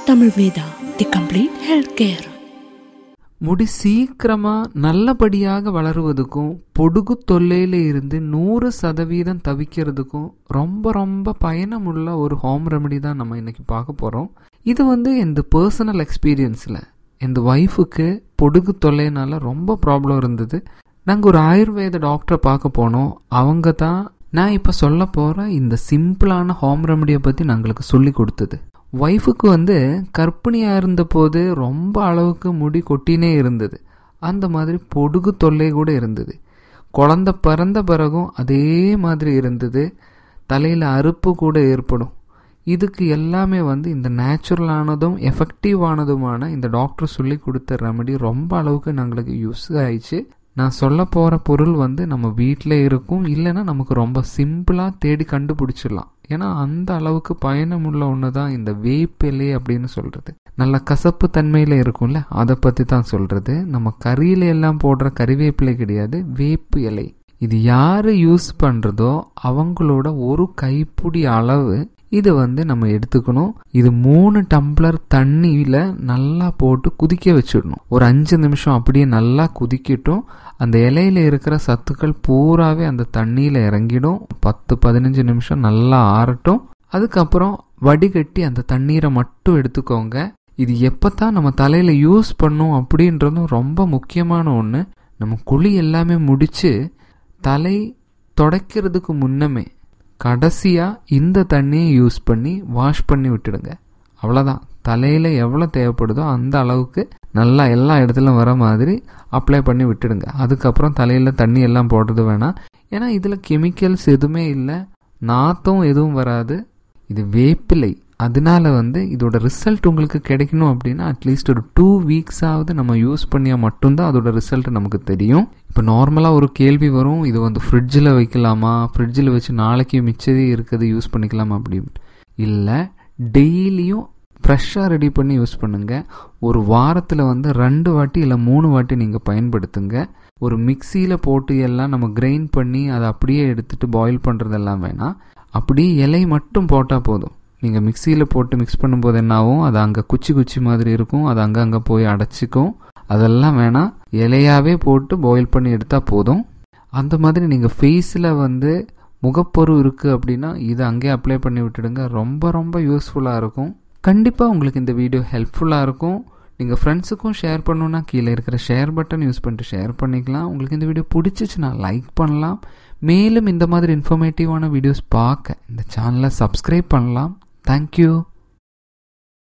Tamil Veda, the complete healthcare. முடி சீக்கிரமா நல்லபடியாக வளருவதுக்கும் பொடுகு தொல்லையில இருந்து நூறு சதவீதம் தவிக்கிறதுக்கும் ரொம்ப ரொம்ப பயணமுள்ள ஒரு ஹோம் ரெமெடி தான் நம்ம இன்னைக்கு பார்க்க போறோம் இது வந்து இந்த பர்சனல் எக்ஸ்பீரியன்ஸ்ல இந்த ஒய்ஃபுக்கு பொடுகு தொல்லைனால ரொம்ப ப்ராப்ளம் இருந்தது நாங்கள் ஒரு ஆயுர்வேத டாக்டரை பார்க்க போனோம் அவங்க தான் நான் இப்போ சொல்ல போகிற இந்த சிம்பிளான ஹோம் ரெமடியை பற்றி நாங்களுக்கு சொல்லி கொடுத்தது ஒய்ஃபுக்கு வந்து கர்ப்பிணியாக இருந்தபோது ரொம்ப அளவுக்கு முடி கொட்டினே இருந்தது அந்த மாதிரி பொடுகு தொல்லை கூட இருந்தது குழந்த பிறந்த பிறகும் அதே மாதிரி இருந்தது தலையில் அறுப்பு கூட ஏற்படும் இதுக்கு எல்லாமே வந்து இந்த நேச்சுரலானதும் எஃபெக்டிவானதுமான இந்த டாக்டர் சொல்லி கொடுத்த ரெமடி ரொம்ப அளவுக்கு எங்களுக்கு யூஸ் ஆயிடுச்சு நான் சொல்ல போகிற பொருள் வந்து நம்ம வீட்டில் இருக்கும் இல்லைன்னா நமக்கு ரொம்ப சிம்பிளாக தேடி கண்டுபிடிச்சிடலாம் ஏன்னா அந்த அளவுக்கு பயணமுள்ள ஒன்று தான் இந்த வேப்பிலை அப்படின்னு சொல்கிறது நல்ல கசப்பு தன்மையில் இருக்கும்ல அதை பற்றி தான் சொல்கிறது நம்ம கறியில எல்லாம் போடுற கறிவேப்பிலை கிடையாது வேப்பு இலை இது யார் யூஸ் பண்ணுறதோ அவங்களோட ஒரு கைப்பிடி அளவு இதை வந்து நம்ம எடுத்துக்கணும் இது மூணு டம்ளர் தண்ணியில் நல்லா போட்டு குதிக்க வச்சிடணும் ஒரு அஞ்சு நிமிஷம் அப்படியே நல்லா குதிக்கட்டும் அந்த இலையில இருக்கிற சத்துக்கள் பூராவே அந்த தண்ணியில் இறங்கிடும் பத்து பதினஞ்சு நிமிஷம் நல்லா ஆறட்டும் அதுக்கப்புறம் வடிகட்டி அந்த தண்ணீரை மட்டும் எடுத்துக்கோங்க இது எப்பத்தான் நம்ம தலையில யூஸ் பண்ணும் அப்படின்றதும் ரொம்ப முக்கியமான ஒன்று நம்ம குழி எல்லாமே முடிச்சு தலை தொடக்கிறதுக்கு முன்னமே கடைசியாக இந்த தண்ணியை யூஸ் பண்ணி வாஷ் பண்ணி விட்டுடுங்க அவ்வளோதான் தலையில் எவ்வளோ தேவைப்படுதோ அந்த அளவுக்கு நல்லா எல்லா இடத்துலையும் வர மாதிரி அப்ளை பண்ணி விட்டுடுங்க அதுக்கப்புறம் தலையில் தண்ணி எல்லாம் போடுறது வேணாம் ஏன்னா இதில் கெமிக்கல்ஸ் எதுவுமே இல்லை நாத்தம் எதுவும் வராது இது வேப்பிலை அதனால வந்து இதோட ரிசல்ட் உங்களுக்கு கிடைக்கணும் அப்படின்னா அட்லீஸ்ட் ஒரு டூ வீக்ஸாவது நம்ம யூஸ் பண்ணியா மட்டும்தான் அதோட ரிசல்ட் நமக்கு தெரியும் இப்போ நார்மலாக ஒரு கேள்வி வரும் இது வந்து ஃப்ரிட்ஜில் வைக்கலாமா ஃப்ரிட்ஜில் வச்சு நாளைக்கு மிச்சதே இருக்கிறது யூஸ் பண்ணிக்கலாமா அப்படின்னு இல்லை டெய்லியும் ஃப்ரெஷ்ஷாக ரெடி பண்ணி யூஸ் பண்ணுங்கள் ஒரு வாரத்தில் வந்து ரெண்டு வாட்டி இல்லை மூணு வாட்டி நீங்கள் பயன்படுத்துங்க ஒரு மிக்சியில் போட்டு எல்லாம் நம்ம கிரைண்ட் பண்ணி அதை அப்படியே எடுத்துட்டு பாயில் பண்ணுறதெல்லாம் வேணாம் அப்படியே இலை மட்டும் போட்டால் போதும் நீங்கள் மிக்சியில் போட்டு மிக்ஸ் பண்ணும்போது என்னாகும் அது அங்கே குச்சி குச்சி மாதிரி இருக்கும் அது அங்கங்கே போய் அடைச்சிக்கும் அதெல்லாம் வேணாம் இலையாவே போட்டு பாயில் பண்ணி எடுத்தால் போதும் அந்த மாதிரி நீங்கள் ஃபேஸில் வந்து முகப்பொரு இருக்குது அப்படின்னா இதை அங்கேயே அப்ளை பண்ணி விட்டுடுங்க ரொம்ப ரொம்ப யூஸ்ஃபுல்லாக இருக்கும் கண்டிப்பாக உங்களுக்கு இந்த வீடியோ ஹெல்ப்ஃபுல்லாக இருக்கும் நீங்கள் ஃப்ரெண்ட்ஸுக்கும் ஷேர் பண்ணணுன்னா கீழே இருக்கிற ஷேர் பட்டன் யூஸ் பண்ணிட்டு ஷேர் பண்ணிக்கலாம் உங்களுக்கு இந்த வீடியோ பிடிச்சிச்சுன்னா லைக் பண்ணலாம் மேலும் இந்த மாதிரி இன்ஃபர்மேட்டிவான வீடியோஸ் பார்க்க இந்த சேனலை சப்ஸ்கிரைப் பண்ணலாம் தேங்க்யூ